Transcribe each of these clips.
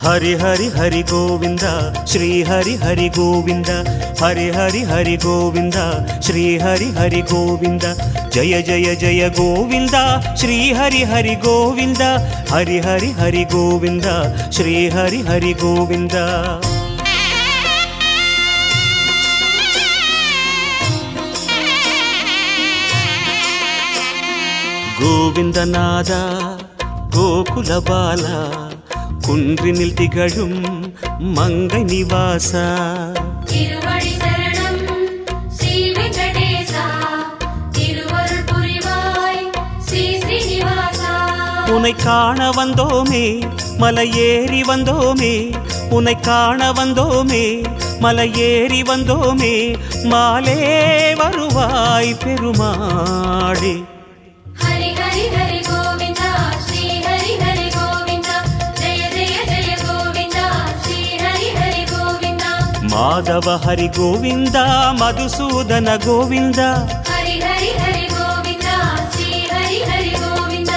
ಹರಿ ಹರಿ ಹರಿ ಗೋವಿಂದ ಶ್ರೀ ಹರಿ ಹರಿ ಗೋವಿಂದ ಹರಿ ಹರಿ ಹರಿ ಗೋವಿಂದ ಶ್ರೀ ಹರಿ ಹರಿ ಗೋವಿಂದ ಜಯ ಜಯ ಜಯ ಗೋವಿಂದ ಶ್ರೀ ಹರಿ ಹರಿ ಗೋವಿಂದ ಹರಿ ಹರಿ ಹರಿ ಗೋವಿಂದ ಶ್ರೀ ಹರಿ ಹರಿ ಗೋವಿಂದ கோவிந்தநாதா கோகுல பாலா குன்றினில் திகழும் மங்கை நிவாசா திருவடி சரணம் ஸ்ரீ வெங்கடேசா திருவருள் புரிவாய் ஸ்ரீ ஸ்ரீனிவாசா உனை காண வந்தோமே மலை ஏறி வந்தோமே உனை காண வந்தோமே மலை ஏறி வந்தோமே மாலே வருவாய் பெருமாளே ஹரி ஹரி ஹரி கோவிந்தா ஸ்ரீ ஹரி ஹரி கோவிந்தா ஜெய ஜெய ஜெய கோவிந்தா ஸ்ரீ ஹரி ஹரி கோவிந்தா மாதவ ஹரி கோவிந்தா மதுசூதன கோவிந்தா ஹரி ஹரி ஹரி கோவிந்தா ஸ்ரீ ஹரி ஹரி கோவிந்தா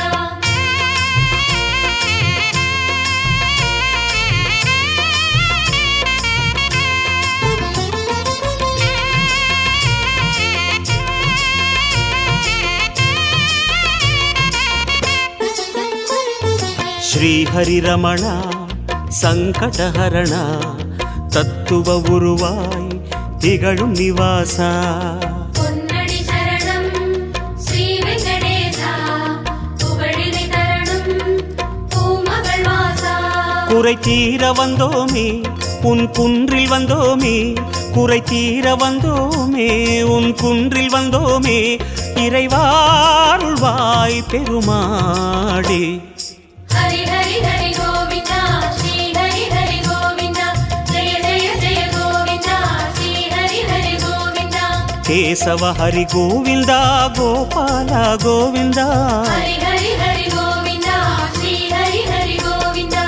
ஸ்ரீஹரிரமண சங்கடஹரண தத்துவ உருவாய் திகழும் நிவாசா பொன்னடி சரணம் ஸ்ரீ வெங்கடேசா புகழினை தரணும் பூமகள் வாசா குறை தீர வந்தோமே உன் குன்றில் வந்தோமே குறை தீர வந்தோமே உன் குன்றில் வந்தோமே இறைவாருள்வாய் பெருமாடே ஹரி ஹரி ஹரி கோவிந்தா ஸ்ரீ ஹரி ஹரி கோவிந்தா ஜெய ஜெய ஜெய கோவிந்தா ஸ்ரீ ஹரி ஹரி கோவிந்தா கேசவ ஹரி கோவிந்தா கோபால கோவிந்தா ஹரி ஹரி ஹரி கோவிந்தா ஸ்ரீ ஹரி ஹரி கோவிந்தா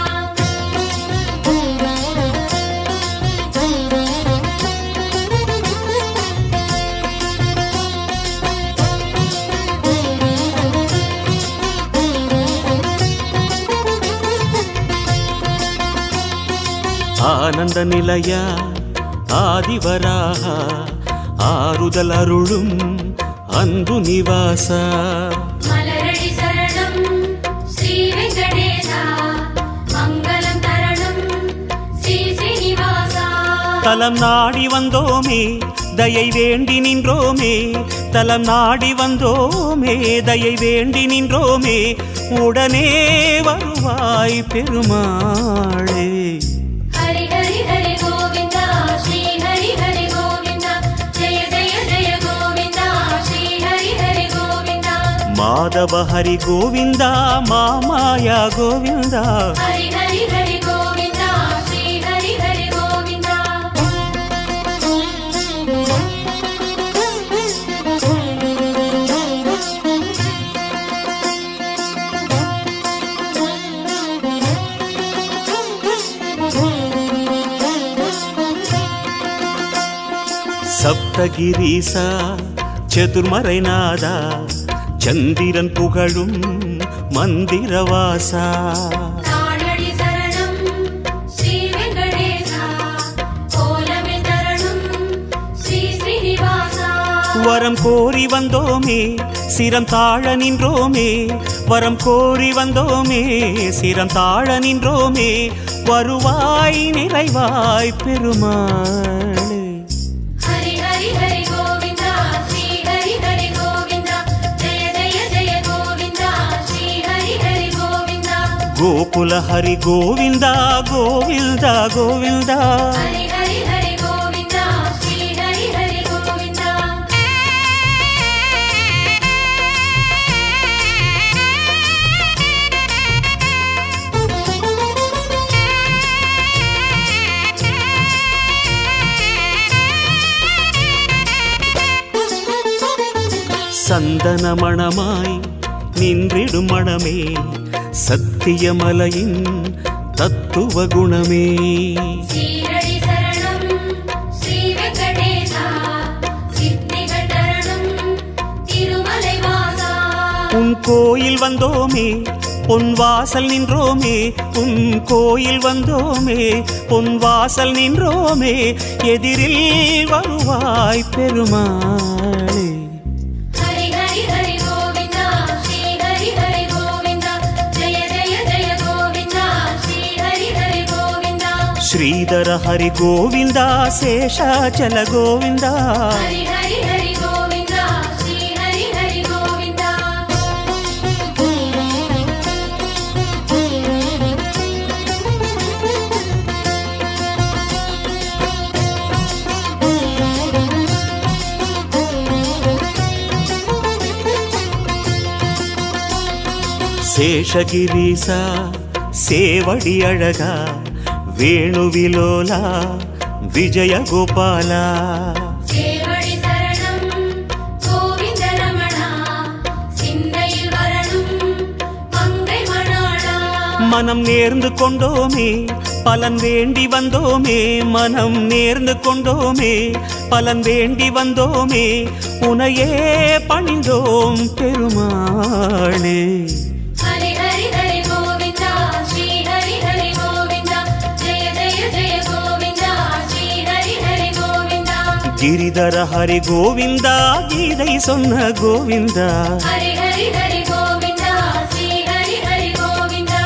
ஆனந்த நிலைய ஆதிவராக ஆறுதல் அருளும் அன்பு நிவாசா மலரடி சரணம் ஸ்ரீ வெங்கடேசா மங்களம் தரணும் ஸ்ரீ ஸ்ரீனிவாசா தலம் நாடி வந்தோமே தயை வேண்டி நின்றோமே தலம் நாடி வந்தோமே தயை வேண்டி நின்றோமே உடனே வருவாய் பெருமாளே ஹரி ஹரி ஹரி கோவிந்தா ஸ்ரீ ஹரி ஹரி கோவிந்தா ஜெய ஜெய ஜெய கோவிந்தா ஸ்ரீ ஹரி ஹரி கோவிந்தா மாதவ ஹரி கோவிந்தா மாமாயா கோவிந்தா ஹரி ஹரி ஹரி கோவிந்தா ஸ்ரீ ஹரி ஹரி கோவிந்தா சப்தகிரீசா சதுர்மறைநாதா சந்திரன் புகழும் மந்திரவாசா தாழடி சரணம் ஸ்ரீ வெங்கடேசா கோலமே தரணும் ஸ்ரீ ஸ்ரீனிவாசா வரம் கோரி வந்தோமே சிரம் தாழ நின்றோமே வரம் கோரி வந்தோமே சிரம் தாழ நின்றோமே வருவாய் நிறைவாய் பெருமாளே ஹரி ஹரி ஹரி கோவிந்தா ஸ்ரீ ஹரி ஹரி கோவிந்தா ஜெய ஜெய ஜெய கோவிந்தா ஸ்ரீ ஹரி ஹரி கோவிந்தா கோகுல ஹரி கோவிந்தா கோவிந்தா கோவிந்தா ஹரி ஹரி ஹரி கோவிந்தா ஸ்ரீ ஹரி ஹரி கோவிந்தா சந்தன மணமாய் நின்றிடும் மணமே சத்தியமலையின் தத்துவ குணமே சீரடி சரணம் ஸ்ரீ வெங்கடேசா சித்திகள் தரணும் திருமலை வாசா உன் கோயில் வந்தோமே பொன் வாசல் நின்றோமே உன் கோயில் வந்தோமே பொன் வாசல் நின்றோமே எதிரில் வருவாய் பெருமாளே ஹரி ஹரி ஹரி கோவிந்தா ஸ்ரீ ஹரி ஹரி கோவிந்தா ஜெய ஜெய ஜெய கோவிந்தா ஸ்ரீ ஹரி ஹரி கோவிந்தா ಶ್ರೀಧರ ಹರಿ ಗೋವಿಂದ ಶೇಷಾಚಲ ಗೋವಿಂದ ஹரி ஹரி ஹரி கோவிந்தா ஸ்ரீ ஹரி ஹரி கோவிந்தா ಶೇಷಗಿರೀಸ ಸೇವಡಿ ಅಳಗ ವೇಣುವಿಲೋಲ ವಿಜಯ ಗೋಪಾಲ சேவடி சரணம் கோவிந்த ரமணா சிந்தையில் வரணும் மங்கை மணாளா மனம் நேர்ந்து கொண்டோமே பலன் வேண்டி வந்தோமே மனம் நேர்ந்து கொண்டோமே பலன் வேண்டி வந்தோமே உனையே பணிந்தோம் பெருமாளே ஹரி ஹரி ஹரி கோவிந்தா ஸ்ரீ ஹரி ஹரி கோவிந்தா ஜெய ஜெய ஜெய கோவிந்தா ஸ்ரீ ஹரி ஹரி கோவிந்தா ಗಿರಿಧರ ಹರಿ ಗೋವಿಂದ ಗೀதை சொன்ன ಗೋವಿಂದ ஹரி ஹரி ஹரி கோவிந்தா ஸ்ரீ ஹரி ஹரி கோவிந்தா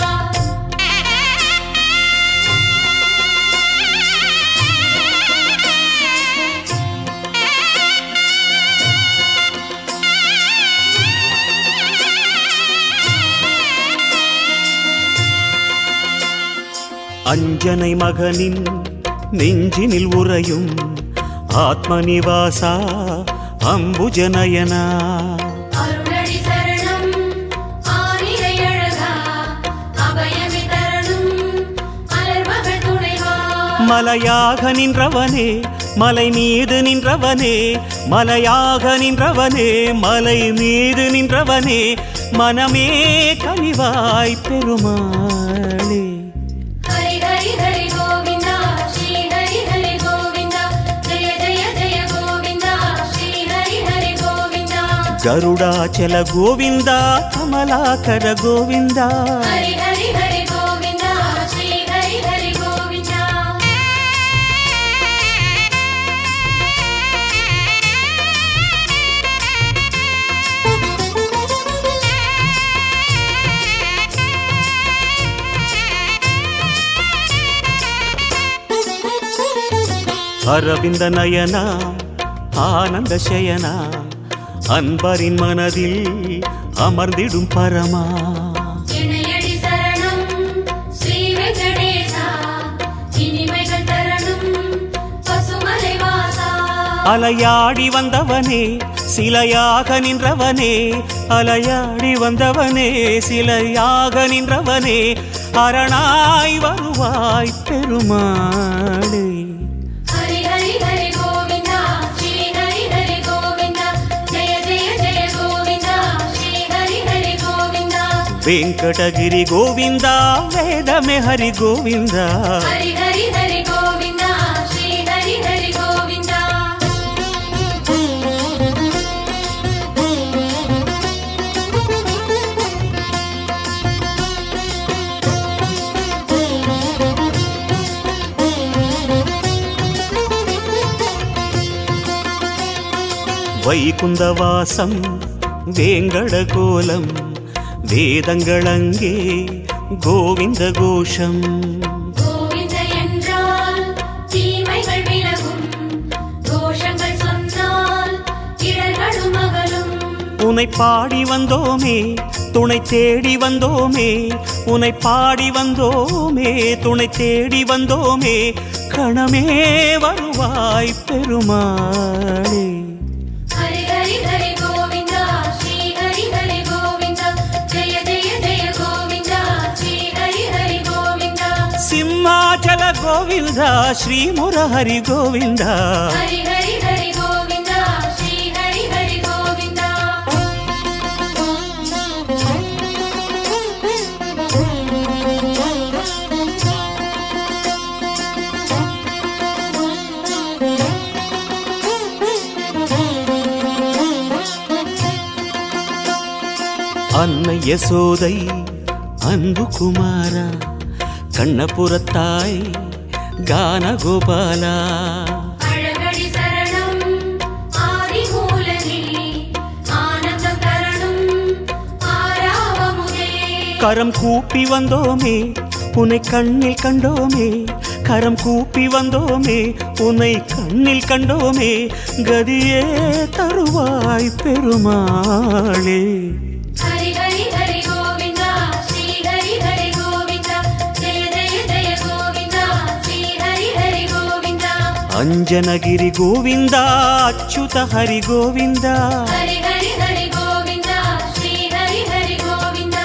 அஞ்சனை மகனின் நெஞ்சினில் உறையும் ஆத்மநிவாசா அம்புஜனயனா அருளடி சரணம் ஆனிரை அழகா அபயமி தரணும் அலர்மகள் துணைவா மலையாக நின்றவனே மலை மீது நின்றவனே மலையாக நின்றவனே மலை மீது நின்றவனே மனமே கனிவாய் பெருமாளே ஹரி ஹரி ஹரி கோவிந்தா ஸ்ரீ ஹரி ஹரி கோவிந்தா ஜெய ஜெய ஜெய கோவிந்தா ஸ்ரீ ஹரி ஹரி கோவிந்தா ಗರುಡಾಚಲ ಗೋವಿಂದ ಕಮಲಾಕರ ಗೋವಿಂದ ஹரி ஹரி ஹரி கோவிந்தா ஸ்ரீ ஹரி ஹரி கோவிந்தா அரவிந்த நயன ஆனந்த சயன அன்பரின் மனதில் அமர்ந்திடும் பரமா இணையடி சரணம் ஸ்ரீ வெங்கடேசா இனிமைகள் தரணும் பசுமலை வாசா அலையாடி வந்தவனே சிலையாக நின்றவனே அலையாடி வந்தவனே சிலையாக நின்றவனே அரணாய் வருவாய் பெருமாளே ஹரி ஹரி ஹரி கோவிந்தா ஸ்ரீ ஹரி ஹரி கோவிந்தா ஜெய ஜெய ஜெய கோவிந்தா ஸ்ரீ ஹரி ஹரி கோவிந்தா ವೆಂಕಟಗಿರಿ ಗೋವಿಂದ ವೇದಮೆ ಹರಿ ಗೋವಿಂದ ஹரி ஹரி ஹரி கோவிந்தா ஸ்ரீ ஹரி ஹரி கோவிந்தா வைகுந்தவாசம் வேங்கடகோலம் வேதங்களங்கே கோவிந்த கோஷம் கோவிந்த என்றால் தீமைகள் விலகும் தோஷங்கள் சொன்னால் இடர்களும் அகலும் உனை பாடி வந்தோமே துணை தேடி வந்தோமே உனை பாடி வந்தோமே துணை தேடி வந்தோமே கணமே வருவாய் பெருமாளே ஹரி ஹரி ஹரி கோவிந்தா ஸ்ரீ ஹரி ஹரி கோவிந்தா ஜெய ஜெய ஜெய கோவிந்தா ஸ்ரீ ஹரி ஹரி கோவிந்தா ಸಿಂಹಾಚಲ ಗೋವಿಂದ ಶ್ರೀ ಮುರಹರಿ ಗೋವಿಂದ ஹரி ஹரி ஹரி கோவிந்தா ஸ்ரீ ஹரி ஹரி கோவிந்தா அன்னை யசோதை அன்பு குமாரா கண்ணபுரத்தாய் கான கோபாலா அழகடி சரணம் ஆதிமூலனே ஆனந்தம் தரணும் ஆராவமுதே கரம் கூப்பி வந்தோமே உன்னை கண்ணில் கண்டோமே கரம் கூப்பி வந்தோமே உன்னை கண்ணில் கண்டோமே கதியே தருவாய் பெருமாளே ஹரி ஹரி ஹரி கோவிந்தா ஸ்ரீ ஹரி ஹரி கோவிந்தா ஜெய ஜெய ஜெய கோவிந்தா ஸ்ரீ ஹரி ஹரி கோவிந்தா ಅಂಜನಗಿರಿ ಗೋವಿಂದ ಅಚ್ಯುತ ಹರಿ ಗೋವಿಂದ ஹரி ஹரி ஹரி கோவிந்தா ஸ்ரீ ஹரி ஹரி கோவிந்தா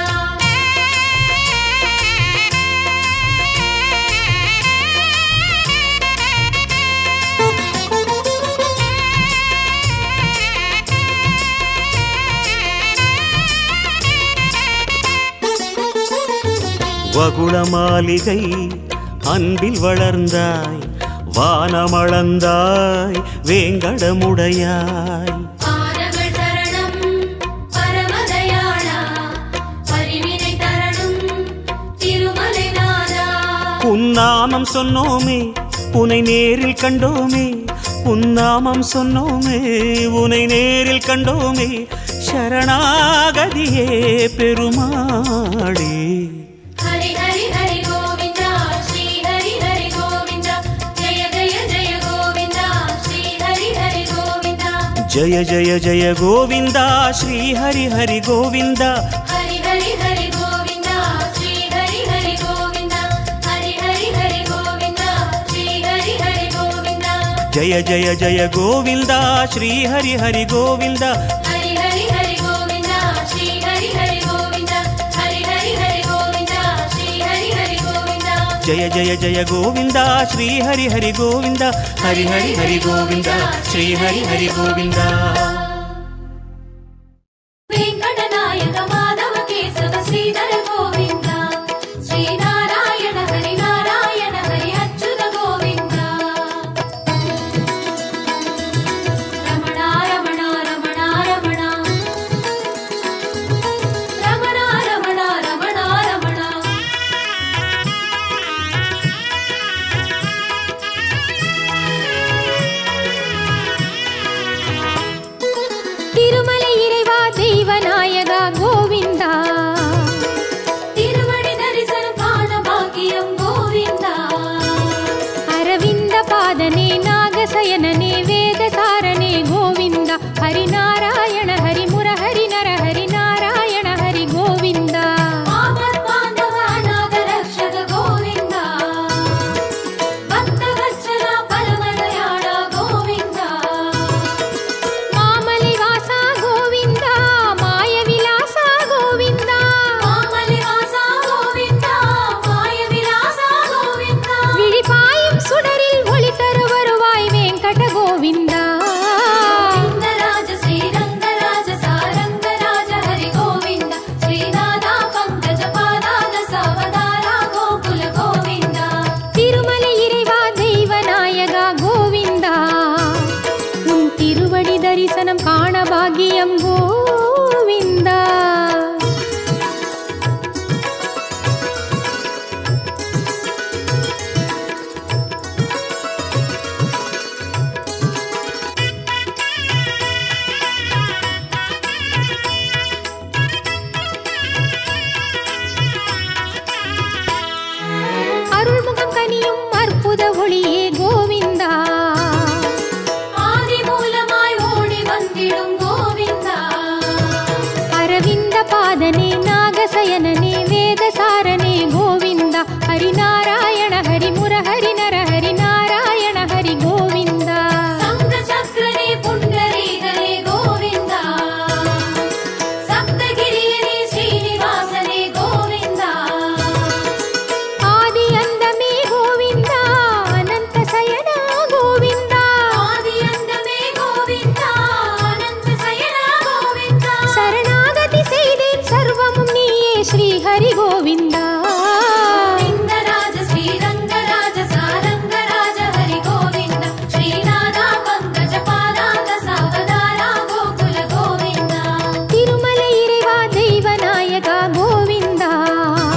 வகுள மாளிகை அன்பில் வளர்ந்தாய் வானமளந்தாய் வேங்கடமுடையாய் பாதங்கள் சரணம் பரமதயாளா பரிவினை தரணும் திருமலை நாதா உன்னாமம் சொன்னோமே உனை நேரில் கண்டோமே உன்னாமம் சொன்னோமே உனை நேரில் கண்டோமே சரணாகதியே பெருமாளே ஹரி ஹரி ஹரி கோவிந்தா ஸ்ரீ ஹரி ஹரி கோவிந்தா ஜெய ஜெய ஜெய கோவிந்தா ஸ்ரீ ஹரி ஹரி கோவிந்தா ಜಯ ಜಯ ಜಯ ಗೋವಿಂದ ಶ್ರೀ ಹರಿ ಹರಿ ಗೋವಿಂದ ஹரி ஹரி ஹரி கோவிந்தா ஸ்ரீ ஹரி ஹரி கோவிந்தா ஹரி ஹரி ஹரி கோவிந்தா ஸ்ரீ ஹரி ஹரி கோவிந்தா ಜಯ ಜಯ ಜಯ ಗೋವಿಂದ ಶ್ರೀ ಹರಿ ಹರಿ ಗೋವಿಂದ ஹரி ஹரி ஹரி கோவிந்தா ஸ்ரீ ஹரி ஹரி கோவிந்தா ஹரி ஹரி ஹரி கோவிந்தா ஸ்ரீ ஹரி ஹரி கோவிந்தா ಜಯ ಜಯ ಜಯ ಗೋವಿಂದ ಶ್ರೀ ಹರಿ ಹರಿ ಗೋವಿಂದ ಹರಿ ಹರಿ ಹರಿ ಗೋವಿಂದ ಶ್ರೀ ಹರಿ ಹರಿ ಗೋವಿಂದ వెంకటనాయక మాధవ కేశవ శ్రీధర గోవింద శ్రీనారాయణ హరి నారాయణ హరి అచ్యుత గోవింద రమణ రమణ రమణ రమణ రమణ రమణ రమణ రమణ திருமலை இறைவா தெய்வநாயகா கோவிந்தா திருவடி தரிசனம் காண பாக்கியம் கோவிந்தா அரவிந்த பாதனே நாகசயனனே வேதசாரனே கோவிந்தா ஹரிநாராயண ஹரி முரஹரி நர ஹரி நாராயண ஹரி கோவிந்தா ஆபத் பாந்தவ அநாத ரக்ஷக கோவிந்தா பக்த வத்சல பரமதயாள கோவிந்தா மாமலை வாசா கோவிந்தா மாய விலாசா கோவிந்தா மாமலி வாசா கோவிந்தா மாய விலாசா கோவிந்தா விழிபாயும் சுடரில் ஒளி தரு வருவாய் வெங்கட கோவிந்தா ரங்கராஜ ஸ்ரீரங்கராஜ சாரங்கராஜ ஹரி கோவிந்த ஸ்ரீநாதா பங்கஜ பாதாத சாவதாரா கோகுல கோவிந்தா திருமலை இறைவா தெய்வநாயகா கோவிந்தா உன் திருவடி தரிசனம் காண பாகியம் கோவிந்தா அருள்முகம் கனியும் அற்புத ஒளியே கோவிந்தா ஆதி மூலமாய் ஓடி வந்திடும் கோவிந்தா அரவிந்த பாதனே நாகசயனனே வேதசாரனே கோவிந்தா ஹரிநாராயண ஹரி முரஹரி நர ஹரி நாராயண ஹரி கோவிந்தா சங்க சக்கரனே புண்டரீகனே கோவிந்தா சப்தகிரியனே ஸ்ரீனிவாசனே கோவிந்தா ஆதி அந்தமே கோவிந்தா அனந்த சயனா கோவிந்தா ஆதி அந்தமே கோவிந்தா அனந்த சயனா கோவிந்தா சரணாகதி செய்தேன் சர்வமும் நீயே ஸ்ரீ ஹரி கோவிந்தா கோவிந்தராஜ ஸ்ரீரங்கராஜ சாரங்கராஜ ஹரி கோவிந்த ஸ்ரீநாதா பங்கஜ பாதாத சாவதாரா கோகுல கோவிந்தா திருமலை இறைவா தெய்வநாயகா கோவிந்தா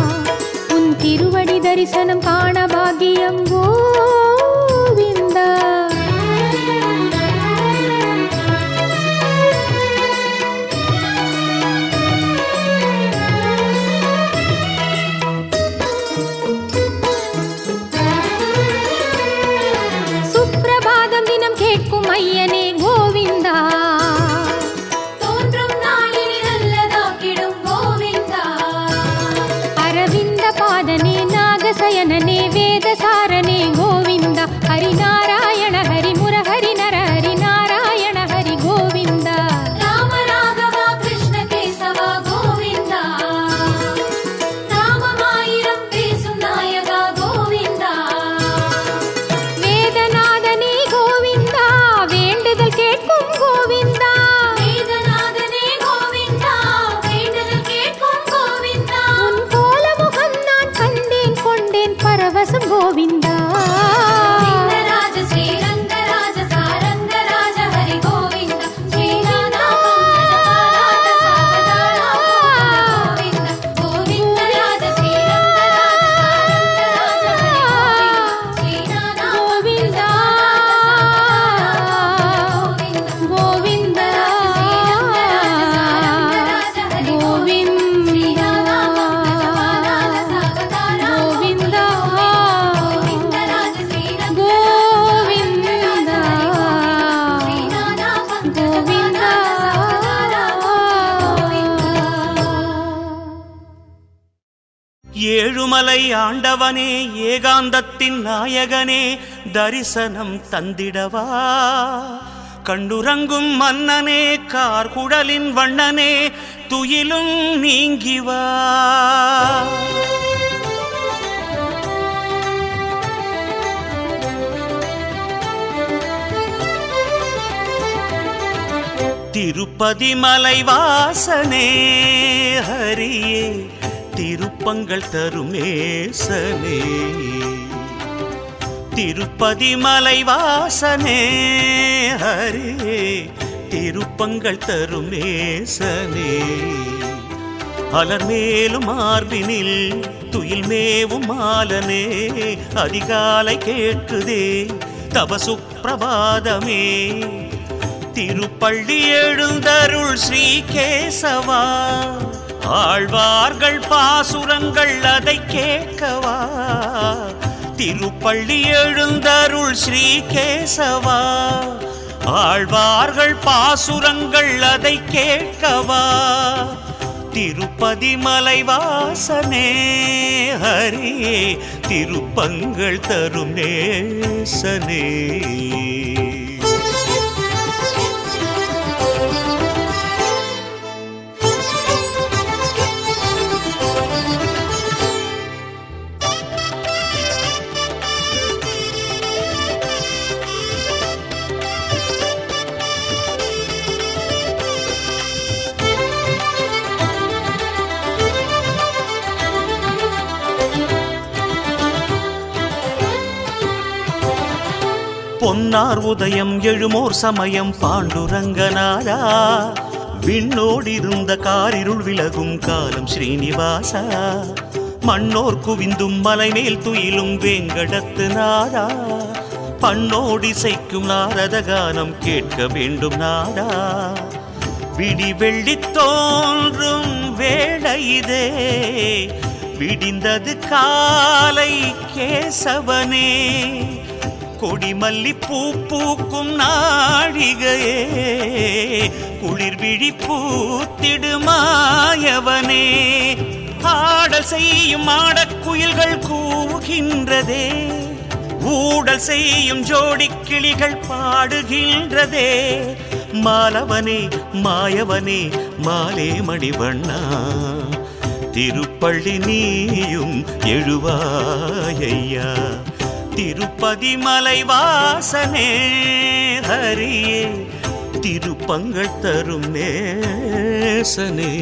தரிசனம் காண பாக்கியம் கோவிந்தா சுப்பிரபாதம் தினம் கேட்கும் ஐயனே கோவிந்தா தோன்றும் நாளில் நல்லதாக்கிடும் கோவிந்தா அரவிந்த பாதனே நாகசயனனே வேதசாரனே கோவிந்தா ஹரிநாராயண ஹரி முரஹரி நர ஹரி நாராயண ஹரி கோவிந்தா ராம ராகவா கிருஷ்ண கேசவா கோவிந்தா ராமமாயிரம் பேசும் நாயகா கோவிந்தா வேதநாதனே கோவிந்தா வேண்டுதல் கேட்கும் கோவிந்தா வேதநாதனே கோவிந்தா வேண்டுதல் கேட்கும் கோவிந்தா உன் கோல முகம் நான் கண்டேன் கொண்டேன் பரவசம் கோவிந்தா ரங்கராஜ ஸ்ரீரங்கராஜ சாரங்கராஜ ஹரி கோவிந்த ஸ்ரீநாதா பங்கஜபாலாத சாகதாளா கோவிந்த கோவிந்தராஜ ஸ்ரீரங்கராஜ சாரங்கராஜ ஹரி கோவிந்த ஸ்ரீநாதா கோவிந்தா கோவிந்தா கோவிந்தா கோவிந்தா கோவிந்தா ஏழுமலை ஆண்டவனே ஏகாந்தத்தின் நாயகனே தரிசனம் தந்திடவா கண்டுறங்கும் மன்னனே கார்குடலின் வண்ணனே துயிலும் நீங்கிவா திருப்பதி மலைவாசனே ஹரியே திருப்பங்கள் தருமேசனே திருப்பதி மலைவாசனே ஹரியே திருப்பங்கள் தருமேசனே அலர்மேலும் மார்பினில் துயில் மேவும் மாலனே அதிகாலை கேட்குதே தவசு பிரபாதமே திருப்பள்ளி எழுந்தருள் ஸ்ரீ கேசவா ஆழ்வார்கள் பாசுரங்கள் அதை கேட்கவா திருப்பள்ளி எழுந்தருள் ஸ்ரீ கேசவா ஆழ்வார்கள் பாசுரங்கள் அதை கேட்கவா திருப்பதி மலைவாசனே ஹரியே திருப்பங்கள் தரும் நேசனே பொன்னார் உதயம் எழுமோர் சமயம் பாண்டுரங்கநாதா விண்ணோடிருந்த காரிருள் விலகும் காலம் ஸ்ரீனிவாசா மண்ணோர் குவிந்தும் மலைமேல் துயிலும் வேங்கடத்து நாதா பண்ணோடிசைக்கும் நாரத கானம் கேட்க வேண்டும் நாடா விடி வெள்ளி தோன்றும் வேளை இதே விடிந்தது காலை கேசவனே கொடிமல்லி பூ பூக்கும் நாழிகையே குளிர் விழி பூத்திடுமாயவனே ஆடல் செய்யும் மாடக்குயில்கள் கூவுகின்றதே ஊடல் செய்யும் ஜோடி கிளிகள் பாடுகின்றதே மாலவனே மாயவனே மாலே மணிவண்ணா திருப்பள்ளி நீயும் எழுவாயையா திருப்பதி மலைவாசனே ஹரியே திருப்பங்கள் தரும் நேசனே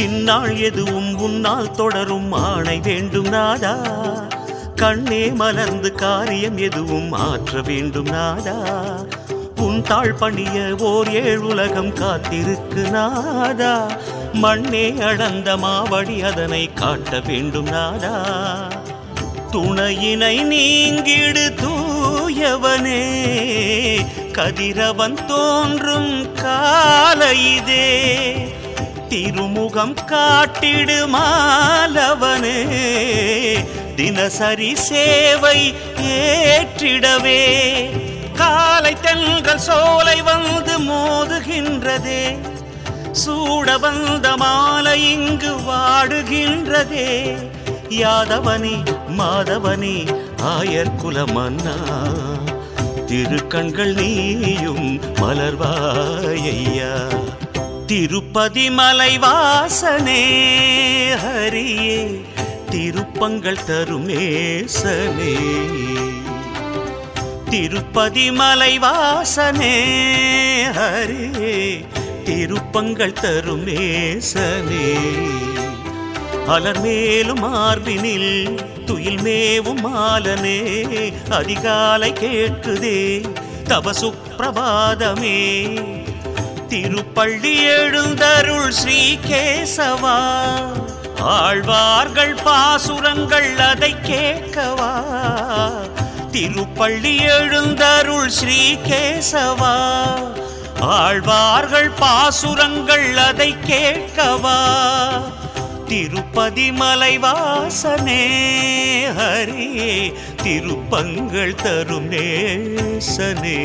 இந்நாள் எதுவும் உன்னால் தொடரும் ஆணை வேண்டும் நாதா கண்ணே மலர்ந்து காரியம் எதுவும் ஆற்ற வேண்டும் நாதா உன் தாழ் பணிய ஓர் ஏழுலகம் காத்திருக்கு நாதா மண்ணே அளந்த மாவடி அதனை காட்ட வேண்டும் நாதா துணையினை நீங்கிடு தூயவனே கதிரவன் தோன்றும் கால இதே திருமுகம் காட்டிடு மாலவனே தினசரி சேவை ஏற்றிடவே காலை தென்றல் சோலை வந்து மோதுகின்றதே சூட வந்த மாலை இங்கு வாடுகின்றதே யாதவனே மாதவனே ஆயர்குல மன்னா திருக்கண்கள் நீயும் மலர்வாயையா திருப்பதி மலைவாசனே ஹரியே திருப்பங்கள் தரும் நேசனே திருப்பதி மலைவாசனே ஹரே திருப்பங்கள் தரும் நேசனே அலர் மேலும் மார்பினில் துயில் மேவும் மாலனே அதிகாலை கேட்குதே தவ சுப்பிரபாதமே திருப்பள்ளி எழுந்தருள் ஸ்ரீ கேசவா ஆழ்வார்கள் பாசுரங்கள் அதை கேட்கவா திருப்பள்ளி எழுந்தருள் ஸ்ரீ கேசவா ஆழ்வார்கள் பாசுரங்கள் அதை கேட்கவா திருப்பதி மலைவாசனே ஹரியே திருப்பங்கள் தரும் நேசனே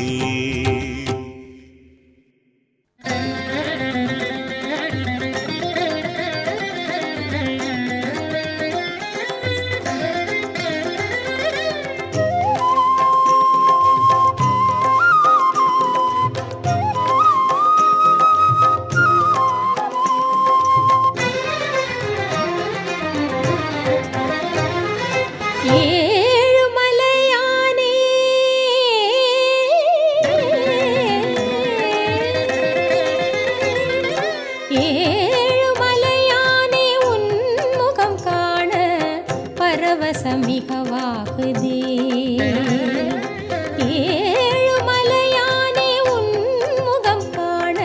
ஏழுமலையானே ஏழுமலையானே உன் முகம் காண பரவசமிகவாகுதே ஏழுமலையானே உன் முகம் காண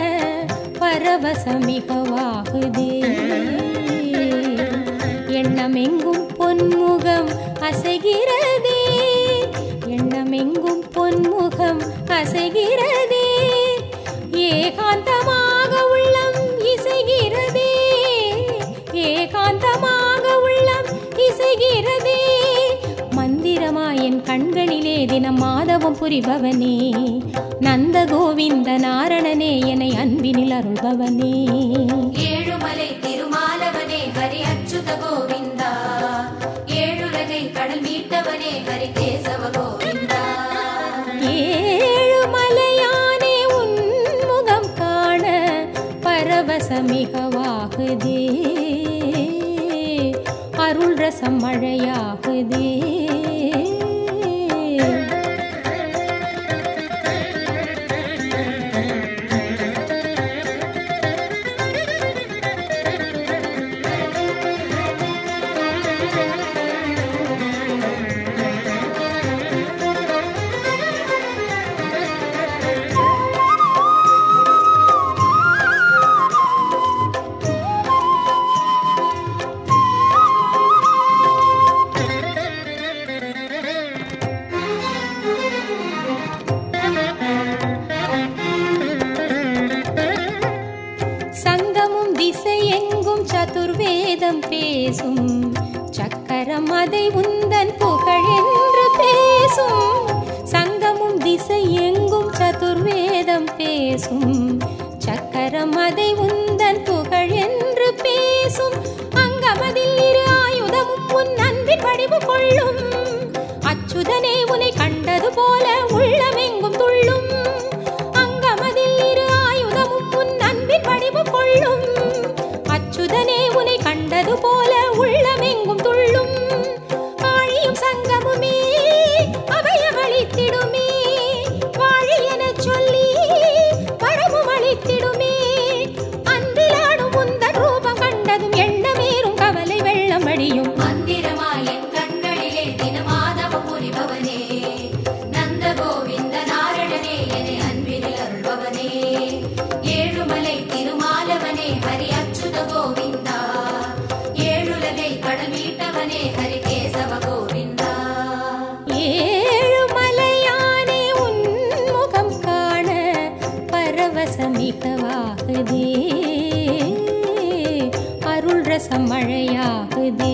பரவசமிகவாகுதே எண்ணமெங்கும் பொன்முகம் அசைகிறதே எண்ணமெங்கும் பொன்முகம் அசைகிறதே ஏகாந்தமாக உள்ளம் இசைகிறதே ஏகாந்தமாக உள்ளம் இசைகிறதே மந்திரமாயன் கண்களிலே தினம் மாதவம் புரிபவனே நந்த கோவிந்த நாரணனே என்னை அன்பினில் அருள்பவனே ஏழுமலை திருமாலவனே ஹரி அச்சுத கோவிந்தா ஏழுலகை கடல் மீட்டவனே ஹரி கேசவ கோவிந்தா ஏழுமலையானே உன் முகம் காண பரவசமிகவாகுதே அருள் ரசம் மழையாகுதே சங்கமும் திசையெங்கும் சதுர்வேதம் பேசும் சக்கரம் அதை உந்தன் புகழென்று பேசும் சங்கமும் திசையெங்கும் சதுர்வேதம் பேசும் சக்கரம் அதை உந்தன் புகழென்று பேசும் அங்கமதில் இரு ஆயுதமும் உன் அன்பின் வடிவு கொள்ளும் அச்சுதனே உனை கண்டது போல உள்ளமெங்கும் துள்ளும் அங்கமதில் இரு ஆயுதமும் உன் அன்பின் வடிவு கொள்ளும் அச்சுதனே உனை கண்டது போல உள்ளமெங்கும் துள்ளும் ஆழியும் சங்கமுமே அபயமளித்திடுமே வாழி எனச் சொல்லி வரமும் அளித்திடுமே அன்றிலாடும் உந்தன் ரசம் மழையாகுதே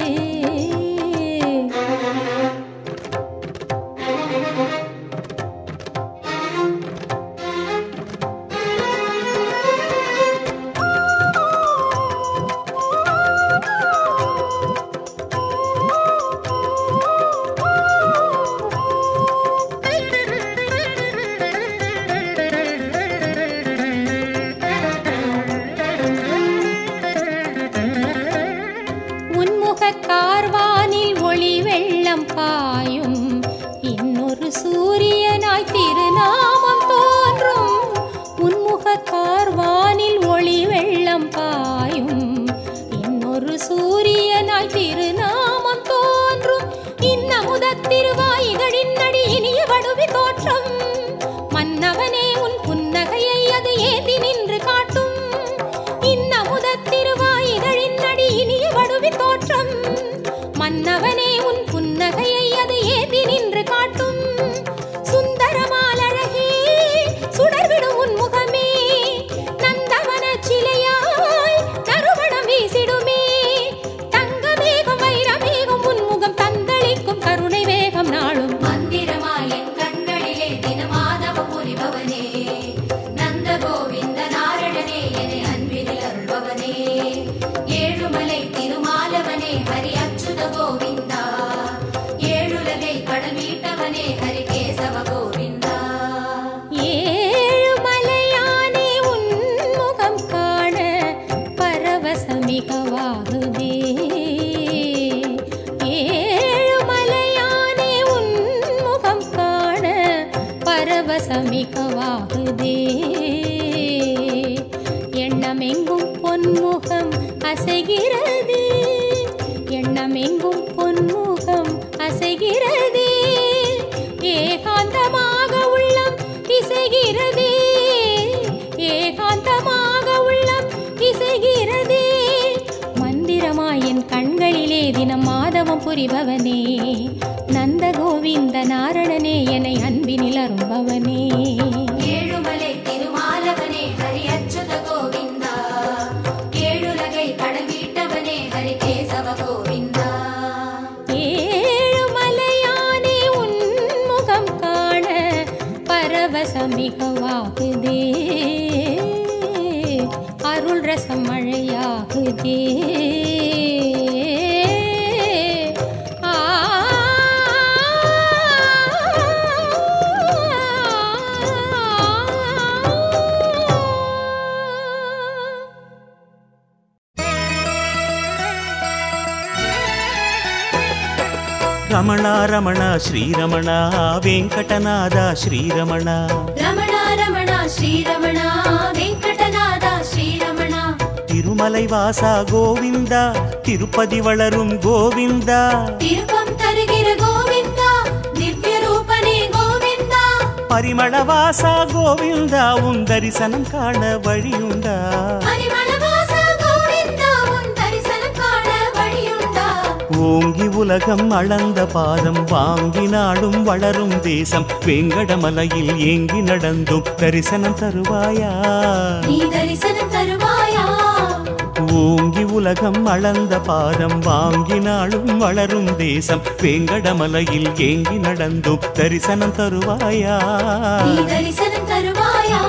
உன்முக கார்வானில் ஒளி வெள்ளம் பாயும் இன்னொரு சூரியனாய் திருநாமம் தோன்றும் உன்முக கார்வானில் ஒளி வெள்ளம் பாயும் இன்னொரு சூரியனாய் திருநாமம் தோன்றும் இன்னமுத திருவாயிகளின் அடி இனிய வடுவி தோற்றம் மன்னவனே உன் புன்னகையை அது ஏந்தி நின்று காட்டும் இன்னமுத திருவாயிகளின் அடி இனிய வடுவி தோற்றம் மன்னவனே உன் புன்னகையை அது ஏந்தி நின்று காட்டும் சுந்தரமாலழகே சுடர்விடும் உன் முகமே நந்தவன சிலையாய் நறுமணம் வீசிடுமே தங்கமேகம் வைரமேகம் உன் முகம் தந்தளிக்கும் கருணை வேகம் நாளும் மந்திரமாய் என் கண்களிலே தினமாதவம் புரிபவனே நந்த கோவிந்த நாரணனே என அன்பினில் அருள்பவனே ஏழுமலை திருமாலவனே ஹரி அச்சுத கோவிந்தா ஏழுலகை கடல் மீட்டவனே ஹரி கேசவ கோவிந்தா ஏழுமலையானே உன் முகம் காண பரவசமிகவாகுதே ஏழுமலையானே உன் முகம் காண பரவசமிகவாகுதே எண்ணமெங்கும் பொன்முகம் அசைகிறது எண்ணமெங்கும் பொன்முகம் அசைகிறதே ஏகாந்தமாக உள்ளம் இசைகிறதே ஏகாந்தமாக உள்ளம் இசைகிறதே மந்திரமாய் என் கண்களிலே தினம் மாதவம் புரிபவனே நந்த கோவிந்த நாரணனே என்னை அன்பினில் அரும்பவனே ஏழுமலை திருமாலவனே ஹரி அச்சுத கோவிந்தா ஏழுலகை கடல் மீட்டவனே ஹரி கேசவ கோவிந்தா ஏழுமலையானே உன் முகம் காண பரவசமிகவாகுதே அருள் ரசம் மழையாகுதே ஆ ರಮಣ ರಮಣ ಶ್ರೀರಮಣ ವೆಂಕಟನಾದ ಶ್ರೀರಮಣ ரமணா ரமணா ஸ்ரீரமணா வெங்கடநாதா ஸ்ரீரமணா திருமலை வாசா கோவிந்தா திருப்பதி வளரும் கோவிந்தா திருப்பம் தருகிற கோவிந்தா திவ்ய ரூபனே கோவிந்தா பரிமள வாசா கோவிந்தா உன் தரிசனம் காண வழியுண்டா பரிமளவாசா கோவிந்தா உன் தரிசனம் காண வழியுண்டா ஓங்கி உலகம் அளந்த பாதம் வாங்கி நாடும் வளரும் தேசம் வெங்கடமலையில் ஏங்கி நடந்தும் தரிசனம் தருவாயா நீ தரிசனம் தருவாயா ஓங்கி உலகம் அளந்த பாதம் வாங்கி நாளும் வளரும் தேசம் வேங்கடமலையில் ஏங்கி நடந்தும் தரிசனம் தருவாயா நீ தரிசனம் தருவாயா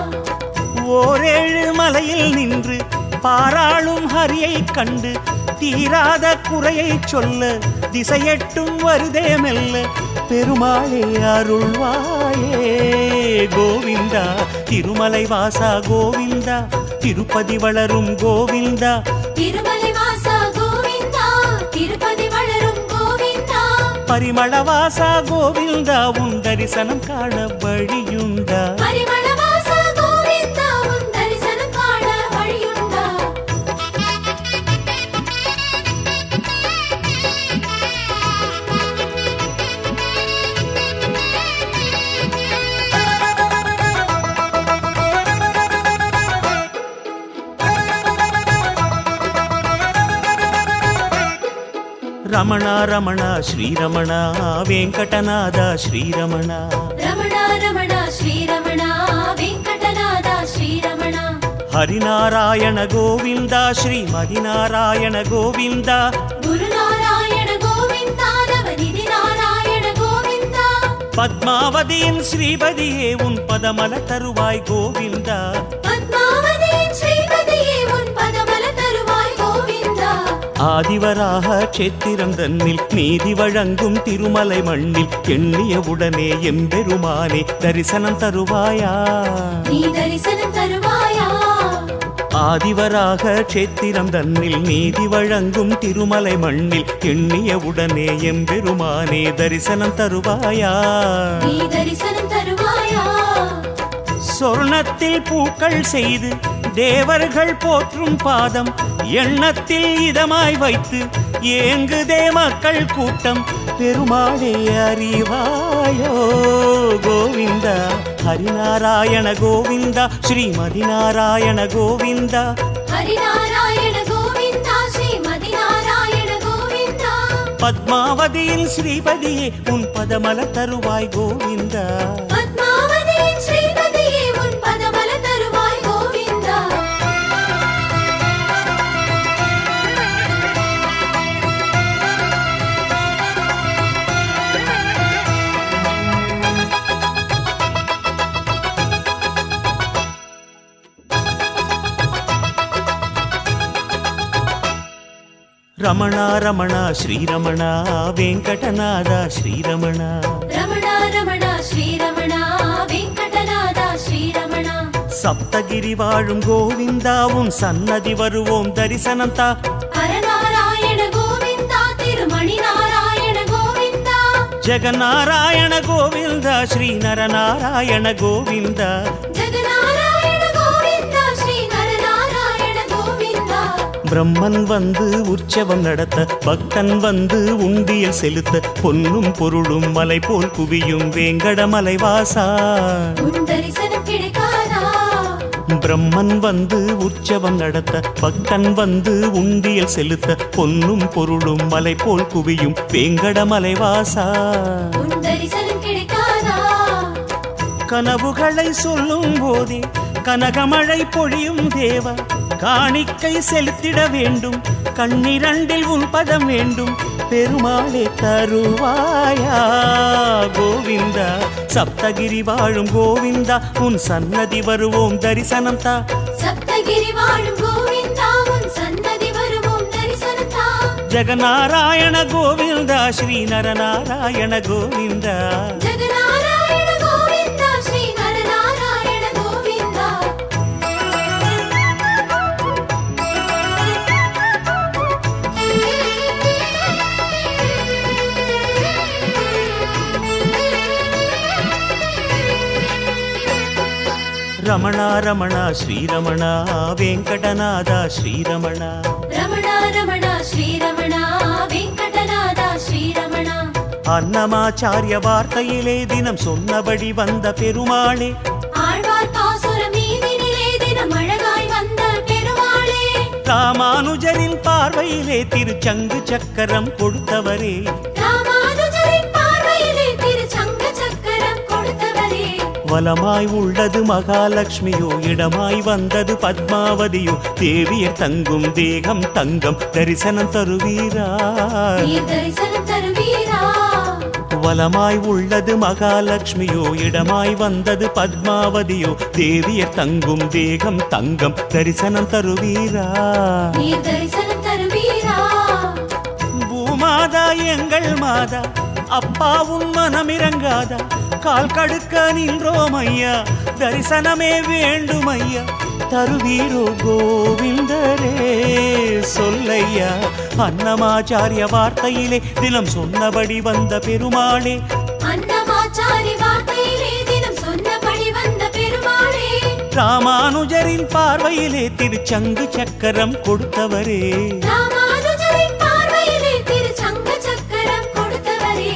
ஓரேழு மலையில் நின்று பாராளும் ஹரியை கண்டு தீராத குறையை சொல்ல திசையெட்டும் வருதே மெல்ல பெருமாளே அருள்வாயே கோவிந்தா திருமலை வாசா கோவிந்தா திருப்பதி வளரும் கோவிந்தா திருமலை வாசா கோவிந்தா திருப்பதி வளரும் கோவிந்தா பரிமள வாசா கோவிந்தா உன் தரிசனம் காண வழியுண்டா பரிமளவாசா கோவிந்தா உன் தரிசனம் காண வழியுண்டா ರಮಣ ರಮಣ ಶ್ರೀರಮಣ ವೆಂಕಟನಾದ ಶ್ರೀರಮಣ ரமணா ரமணா ஸ்ரீரமணா வெங்கடநாதா ஸ்ரீரமணா ஹரிநாராயண கோவிந்தா ஸ்ரீமதிநாராயண கோவிந்தா குருநாராயண கோவிந்தா நவநிதி நாராயண கோவிந்தா பத்மாவதியின் ஸ்ரீபதியே உன் பதமல தருவாய் கோவிந்தா பத்மாவதியின் ஸ்ரீமதியே உன் பதமல தருவாய் கோவிந்தா ஆதிவராக கஷேத்திரம் தன்னில் நீதி வழங்கும் திருமலை மண்ணில் எண்ணிய உடனே எம்பெருமானே தரிசனம் தருவாயா நீ தரிசனம் தருவாயா ஆதிவராக கஷேத்திரம் தன்னில் நீதி வழங்கும் திருமலை மண்ணில் எண்ணிய உடனே எம்பெருமானே தரிசனம் தருவாயா நீ தரிசனம் தருவாயா சொர்ணத்தில் பூக்கள் செய்து தேவர்கள் போற்றும் பாதம் எண்ணத்தில் இதமாய் வைத்து ஏங்குதே மக்கள் கூட்டம் பெருமாளே அறிவாயோ கோவிந்தா ஹரிநாராயண கோவிந்தா ஸ்ரீமதி நாராயண கோவிந்தா ஹரிநாராயண கோவிந்தா ஸ்ரீமதி நாராயண கோவிந்தா பத்மாவதியின் ஸ்ரீபதியே உன் பதமல தருவாய் கோவிந்தா பத்மாவதியின் ஸ்ரீமதியே உன் பதமல தருவாய் கோவிந்தா ரமணா ரமணா ஸ்ரீரமணா வெங்கடநாதா ஸ்ரீரமணா ரமண ரமண ஸ்ரீரமண வெங்கடநாதா ஸ்ரீரமண சப்தகிரி வாழும் கோவிந்தா உன் சன்னதி வருவோம் தரிசனம் தா ஹரநாராயண கோவிந்தா திருமணி நாராயண கோவிந்தா ஜெகநாராயண கோவிந்தா ஸ்ரீ நரநாராயண கோவிந்தா ஜெகநாராயண கோவிந்தா ஸ்ரீ நரநாராயண கோவிந்தா பிரம்மன் வந்து உற்சவம் நடத்த பக்தன் வந்து உண்டியல் செலுத்த பொன்னும் பொருளும் மலை போல் குவியும் வேங்கடமலை வாசா உன் தரிசனம் கிடைக்காதா பிரம்மன் வந்து உற்சவம் நடத்த பக்தன் வந்து உண்டியல் செலுத்த பொன்னும் பொருளும் மலை போல் குவியும் வேங்கடமலை வாசா உன் தரிசனம் கிடைக்காதா கனவுகளை சொல்லும் போதே கனகமழை பொழியும் தேவா காணிக்கை செலுத்திட வேண்டும் கண்ணிரண்டில் உன் பதம் வேண்டும் பெருமாளே தருவாயா கோவிந்தா சப்தகிரி வாழும் கோவிந்தா உன் சன்னதி வருவோம் தரிசனம் தா சப்தகிரி வாழும் கோவிந்தா உன் சன்னதி வருவோம் தரிசனத்தா ஜெகநாராயண கோவிந்தா ஸ்ரீ நரநாராயண கோவிந்தா ஜெகநாராயண கோவிந்தா ஸ்ரீ நரநாராயண கோவிந்தா ரமணா ரமணா ஸ்ரீரமணா வெங்கடநாதா ஸ்ரீரமணா ரமண ரமண ஸ்ரீரமண வெங்கடநாதா ஸ்ரீரமண அன்னமாச்சாரிய வார்த்தையிலே தினம் சொன்னபடி வந்த பெருமாளே ஆழ்வார் பாசுரம் நீதினிலே தினம் அழகாய் வந்த பெருமாளே ராமானுஜரின் பார்வையிலே திருச்சங்கு சக்கரம் கொடுத்தவரே ராமானுஜரின் பார்வையிலே திருச்சங்க சக்கரம் கொடுத்தவரே வலமாய் உள்ளது மகாலட்சுமியோ இடமாய் வந்தது பத்மாவதியோ தேவியர் தங்கும் தேகம் தங்கம் தரிசனம் தருவீரா நீர் தரிசனம் தருவீரா வலமாய் உள்ளது மகாலட்சுமியோ இடமாய் வந்தது பத்மாவதியோ தேவியர் தங்கும் தேகம் தங்கம் தரிசனம் தருவீரா நீர் தரிசனம் தருவீரா பூமாதா எங்கள் மாதா அப்பா உன் மனமிறங்காதா கால் கடுக்க நின்றோம் ஐயா தரிசனமே வேண்டும் ஐயா தருவீரோ கோவிந்தரே சொல்லையா அன்னமாச்சாரிய வார்த்தையிலே தினம் சொன்னபடி வந்த பெருமாளே அன்னமாச்சாரி வார்த்தையிலே தினம் சொன்னபடி வந்த பெருமாளே ராமானுஜரின் பார்வையிலே திருச்சங்கு சக்கரம் கொடுத்தவரே ராமானுஜரின் பார்வையிலே திருச்சங்க சக்கரம் கொடுத்தவரே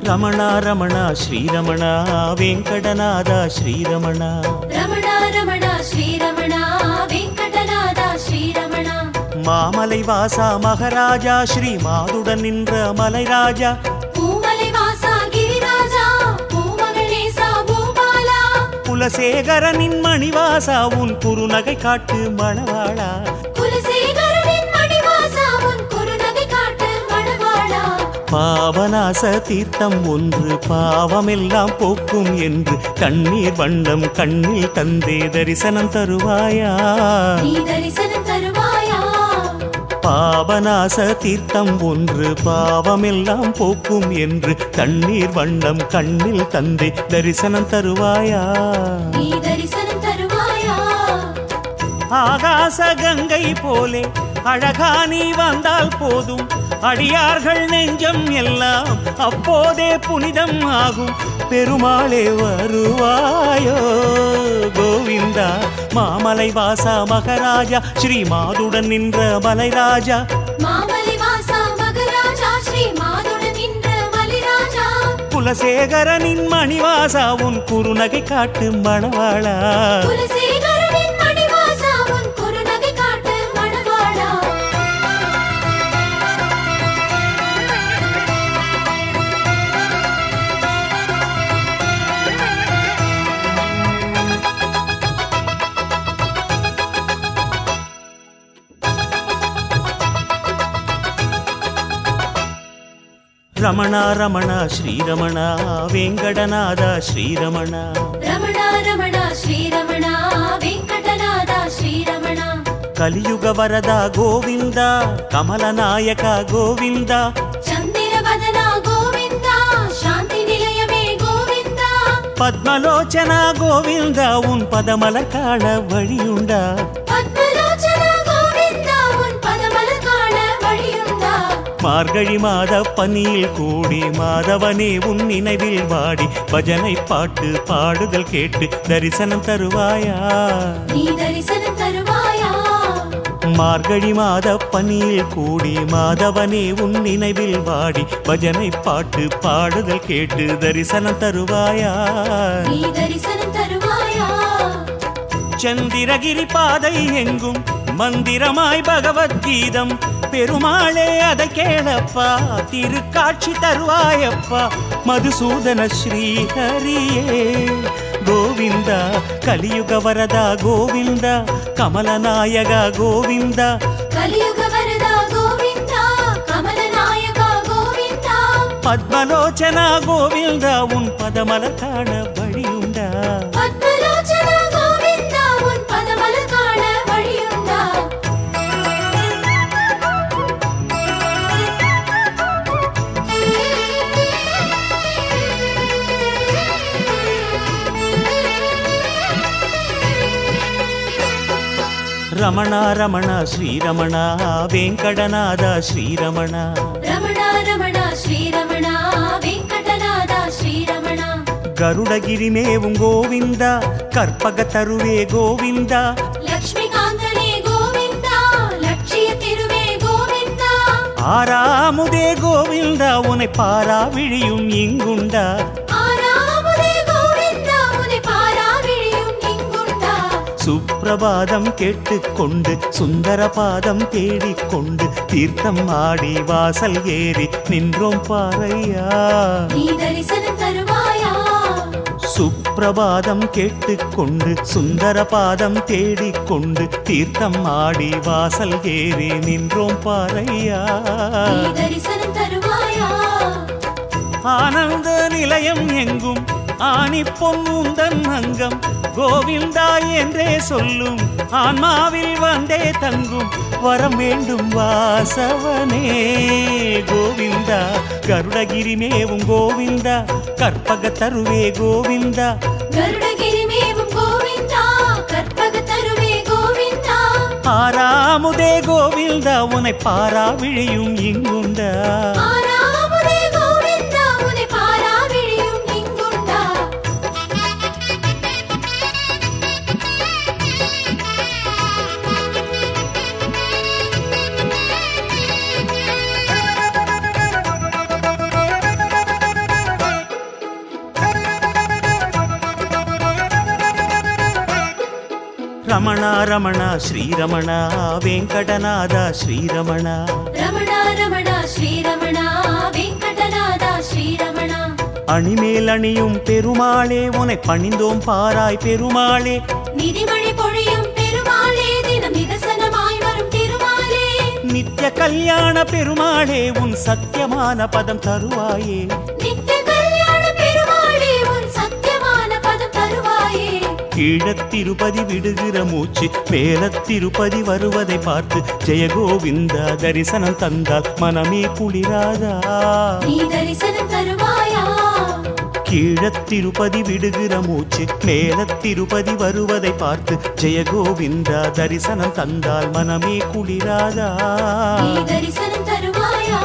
ರಮಣ ರಮಣ ಶ್ರೀರಮಣ ವೆಂಕಟನಾದ ಶ್ರೀರಮಣ ರಮಣ ರಮಣ ಶ್ರೀರಮಣ ವೆಂಕಟನಾದ ಶ್ರೀರಮಣ மாமலை வாசா மகராஜா ஸ்ரீ மாதுடன் நின்ற மலைராஜா பூமலை வாசா கிரிராஜா பூமகணேசா பூபாலா குலசேகரனின் மணிவாசா உன் குறுநகை காட்டு மணவாளா குலசேகரனின் மணிவாசா உன் குறுநகை காட்டு மணவாளா பாவநாச தீர்த்தம் ஒன்று பாவமெல்லாம் போக்கும் என்று கண்ணீர் வண்ணம் கண்ணில் தந்தே தரிசனம் தருவாயா நீ தரிசனம் தருவாயா பாவநாச தீர்த்தம் ஒன்று பாவமெல்லாம் போக்கும் என்று கண்ணீர் வண்ணம் கண்ணில் தந்தே தரிசனம் தருவாயா நீ தரிசனம் தருவாயா ஆகாச கங்கை போலே அழகா நீ வந்தால் போதும் அடியார்கள் நெஞ்சம் எல்லாம் அப்போதே புனிதம் ஆகும் பெருமாளே வருவாயோ கோவிந்தா மாமலை வாசா மகராஜா ஸ்ரீ மாதுடன் நின்ற மலைராஜா மாமலை வாசா மகராஜா ஸ்ரீ மாதுடன் நின்ற மலிராஜா குலசேகரனின் மணிவாசா உன் குறுநகை காட்டு மணவாளா குலசேகரனின் மணிவாசா உன் குறுநகை காட்டு மணவாளா ರಮಣ ರಮಣ ಶ್ರೀರಮಣ ವೆಂಕಟನಾದ ಶ್ರೀರಮಣ ರಮಣ ರಮಣ ಶ್ರೀರಮಣ ವೆಂಕಟನಾದ ಶ್ರೀರಮಣ ಕಲಿಯುಗ ವರದ ಗೋವಿಂದ ಕಮಲನಾಯಕ ಗೋವಿಂದ ಚಂದಿರ ವದನ ಗೋವಿಂದ ಶಾಂತಿ ನಿಲಯವೇ ಗೋವಿಂದ ಪದ್ಮಲೋಚನ ಗೋವಿಂದ ಉನ್ ಪದಮಲ ಕಾಣ வழியுண்ட பத்மலோச்சன கோவிந்தா உன் பதமல காண வழியுண்டா மார்கழி மாத பனியில் கூடி மாதவனே உன் நினைவில் வாடி பஜனை பாட்டு பாடுதல் கேட்டு தரிசனம் தருவாயா நீ தரிசனம் தருவாயா மார்கழி மாத பனியில் கூடி மாதவனே உன் நினைவில் வாடி பஜனை பாட்டு பாடுதல் கேட்டு தரிசனம் தருவாயா நீ தரிசனம் தருவாயா சந்திரகிரி பாதை எங்கும் மந்திரமாய் பகவத்கீதம் பெருமாளே அதை கேளப்பா திருக்காட்சி தருவாயப்பா மதுசூதன ஸ்ரீஹரியே கோவிந்தா கலியுக வரதா கோவிந்தா கமலநாயக கோவிந்தா கலியுக வரதா கோவிந்தா கமல நாயகா கோவிந்தா பத்மலோச்சனா கோவிந்தா உன் பதமல காண வழியுண்டா பத்மலோச்சன கோவிந்தா உன் பதமல காண வழியுண்டா ರಮಣ ರಮಣ ಶ್ರೀರಮಣ ವೆಂಕಟನಾದ ಶ್ರೀರಮಣ ರಮಣ ರಮಣ ಶ್ರೀರಮಣ ವೆಂಕಟನಾದ ಶ್ರೀರಮಣ ಗರುಡಗಿರಿ ಮೇವು ಗೋವಿಂದ ಕರ್ಪಗ ತರುವೆ ಗೋವಿಂದ ಲಕ್ಷ್ಮೀಕಾಂತನೇ ಗೋವಿಂದ ಲಕ್ಷ್ಮಿಯ ತಿರುವೆ ಗೋವಿಂದ ஆறாமுதே கோவிந்தா உனை பாரா விழியும் இங்குண்டா ஆறாமுதே கோவிந்த உனை பாராவிழியும் இங்குண்டா சுப்பிரபாதம் கேட்டுக்கொண்டு சுந்தர பாதம் தேடிக்கொண்டு தீர்த்தம் ஆடி வாசல் ஏறி நின்றோம் பாறையா நீ தரிசனம் தருவாயா சுப்பிரபாதம் கேட்டுக்கொண்டு சுந்தர பாதம் தேடிக்கொண்டு தீர்த்தம் ஆடி வாசல் ஏறி நின்றோம் பாறையா நீ தரிசனம் தருவாயா ஆனந்த நிலையம் எங்கும் ஆனி பொன்முந்தன் அங்கம் கோவிந்தா என்றே சொல்லும் ஆன்மாவில் வந்தே தங்கும் வரம் வேண்டும் வாசவனே கோவிந்தா கருடகிரி மேவும் கோவிந்தா கற்பக தருவே கோவிந்தா கருடகிரி மேவும் கோவிந்தா கற்பக தருவே கோவிந்தா ஆறாமுதே கோவிந்தா உனை பாரா விழியும் இங்குண்டா ஆறாமுதே கோவிந்தா உனை பாராவிழியும் இங்குண்டா ரமண ರಮಣ ರಮಣ ಶ್ರೀರಮಣ ವೆಂಕಟನಾದ ಶ್ರೀರಮಣ ரமணா ரமணா ஸ்ரீரமணா வெங்கடநாதா ஸ்ரீரமணா அணிமேல் அணியும் பெருமாளே உனை பணிந்தோம் பாராய் பெருமாளே நிதிமழை பொழியும் பெருமாளே தினம் நிதர்சனமாய் வரும் திருமாலே நித்ய கல்யாண பெருமாளே உன் சத்தியமான பதம் தருவாயே நித்திய கல்யாண பெருமாளே உன் சத்தியமான பதம் தருவாயே கீழத்திருப்பதி விடுகிற மூச்சு மேலத்திருப்பதி வருவதை பார்த்து ஜெயகோவிந்தா தரிசனம் தந்தால் மனமே குளிராதா நீ தரிசனம் தருவாயா கீழத்திருப்பதி விடுகிற மூச்சு மேலத்திருப்பதி வருவதை பார்த்து ஜெயகோவிந்தா தரிசனம் தந்தால் மனமே குளிராதா நீ தரிசனம் தருவாயா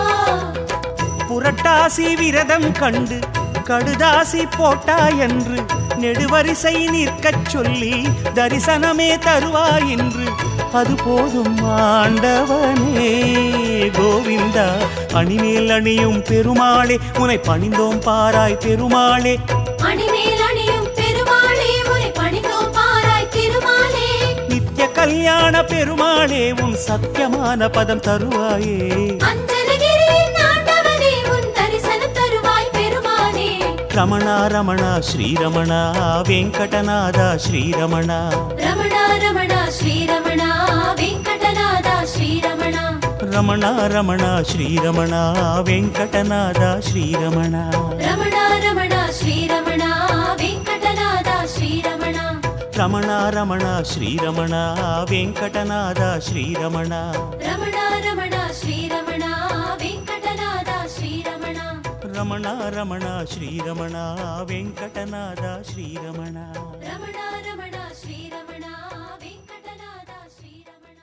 புரட்டாசி விரதம் கண்டு கடுதாசி போட்டாய் என்று நெடுவரிசை நிற்கச் சொல்லி தரிசனமே தருவாய் என்று அது போதும் ஆண்டவனே கோவிந்தா அணிமேல் அணியும் பெருமாளே உனை பணிந்தோம் பாராய் பெருமாளே அணிமேல் அணியும் பெருமாளே உரை பணிந்தோம் பாராய் திருமாலே நித்ய கல்யாண பெருமாளே உன் சத்தியமான பதம் தருவாயே அஞ்சனகிரியின் ஆண்டவனே உன் தரிசனம் தருவாய் பெருமானே ரமணா ரமணா ஸ்ரீரமணா வெங்கடநாதா ஸ்ரீரமணா ரமணா ரமணா ஸ்ரீரமணா வெங்கடநாதா ஸ்ரீரமணா ரமணா ரமணா ஸ்ரீரமணா வெங்கடநாதா ஸ்ரீரமணா ரமணா ரமணா ஸ்ரீரமணா வெங்கடநாதா ஸ்ரீரமணா ரமணா ரமணா ஸ்ரீரமணா வெங்கடநாதா ஸ்ரீரமணா ரமணா ரமணா ஸ்ரீரமணா வெங்கடநாதா ஸ்ரீரமணா ரமணா ரமணா ஸ்ரீரமணா வெங்கடநாதா ஸ்ரீரமணா ரமணா ரமணா ஸ்ரீரமணா வெங்கடநாதா ஸ்ரீரமணா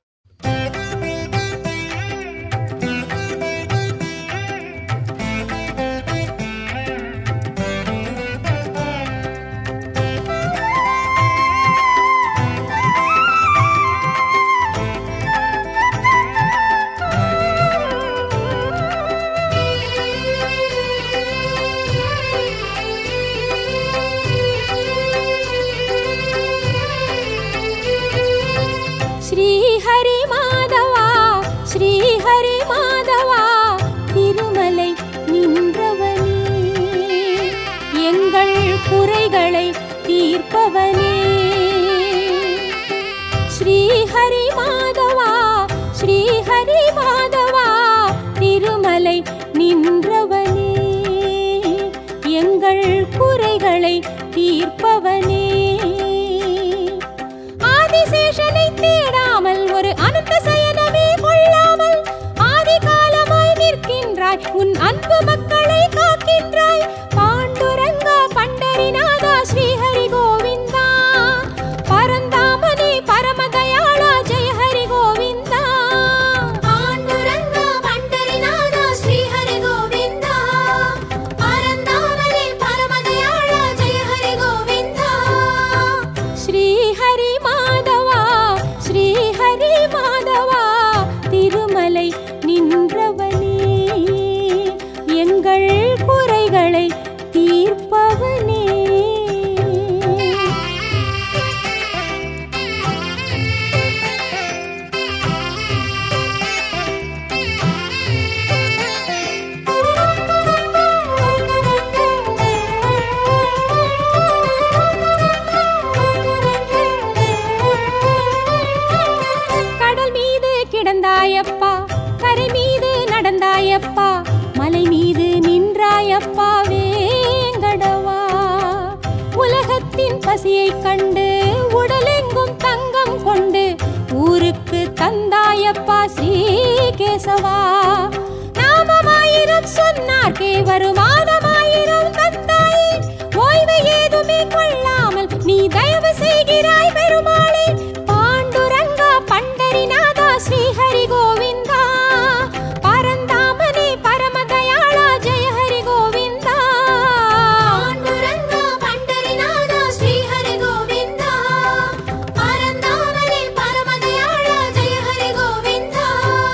ஸ்ரீஹரி மாதவா ஸ்ரீஹரி மாதவா திருமலை நின்றவனே எங்கள் குறைகளை தீர்ப்பவனே ஸ்ரீஹரி மாதவா ஸ்ரீஹரி மாதவா திருமலை நின்றவனே எங்கள் குறைகளை தீர்ப்பவனே ஆதிசேஷனை தேடாமல் ஒரு அனந்த சயனமே கொள்ளாமல் ஆதி காலமாய் நிற்கின்றாய் உன் அன்பு மக்களை காக்கின்றாய் பாண்டுரங்கா பண்டரிநாதா ஸ்ரீஹரி கோவிந்தா பரந்தாமனே பரமதயாளா ஜெய ஹரி கோவிந்தா பாண்டுரங்கா பண்டரிநாதா ஸ்ரீஹரி கோவிந்தா பரந்தாமனே பரமதயாளா ஜெய ஹரி கோவிந்தா ஸ்ரீஹரி மாதவா ஸ்ரீஹரி மாதவா திருமலை நின்றவனே எங்கள் குறைகளை தீர்ப்பவனே கடல் மீது கிடந்தாயப்பா கரை மீது நடந்தாயப்பா மலை மீது நின்றாயப்பா வேங்கடவா உலகத்தின் பசியைக் கண்டு உடலெங்கும் தங்கம் கொண்டு ஊருக்கு தந்தாயப்பா ஸ்ரீகேசவா நாமமாயிரம் சொன்னார்க்கே வருமானமாயிரம் தந்தாயே ஓய்வு ஏதுமே கொள்ளாமல் நீ தயவு செய்கிறாய் பெருமாளே பாண்டுரங்கா பண்டரிநாதா ஸ்ரீஹரி கோவிந்தா பரந்தாமனே பரமதயாளா ஜெய ஹரி கோவிந்தா பாண்டுரங்கா பண்டரிநாதா ஸ்ரீஹரி கோவிந்தா பரந்தாமனே பரமதயாளா ஜெய ஹரி கோவிந்தா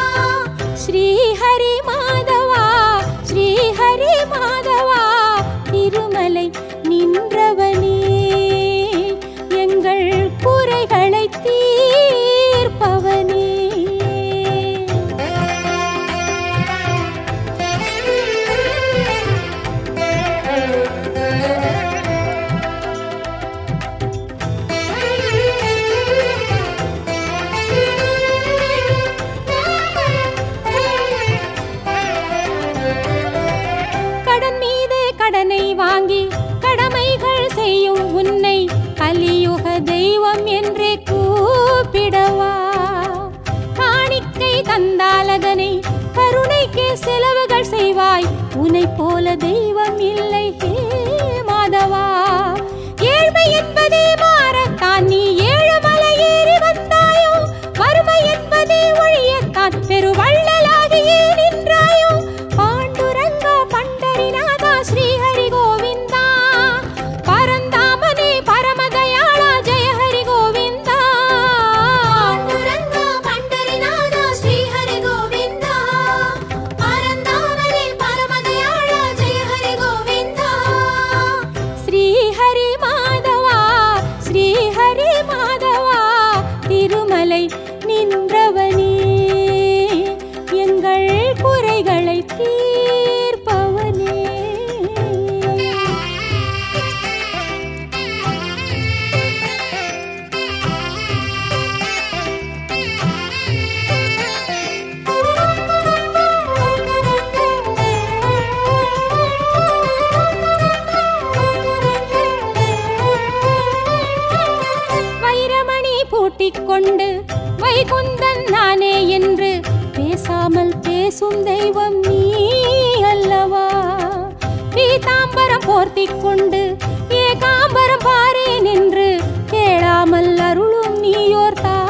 போல தெய்வம் இல்லை ஹே மாதவா ஏழ்மை என்பதே மாறத்தான் நீ ஏழுமலை ஏறி வந்தாயோ வறுமை என்பதே ஒழியத்தான் பெருவள்ளலாகியே நின்றாயோ பாண்டுரங்கா பண்டரிநாதா ஸ்ரீஹரி கோவிந்தா பரந்தாமனே பரமதயாளா ஜெய ஹரி கோவிந்தா பாண்டுரங்கா பண்டரிநாதா ஸ்ரீஹரி கோவிந்தா பரந்தாமனே பரமதயாளா ஜெய ஹரி கோவிந்தா ஸ்ரீஹரி மாதவா ஸ்ரீஹரி மாதவா திருமலை நின்றவனே எங்கள் குறைகளை தீர்ப்பவனே வைரமணி பூட்டிக் கொண்டு வைகுந்தன் நானே என்று பேசாமல் பேசும் தெய்வம் நீ அல்லவா பீதாம்பரம் போர்த்திக் கொண்டு ஏகாம்பரம் பாரேன் என்று கேளாமல் அருளும் நீயோர் தாய்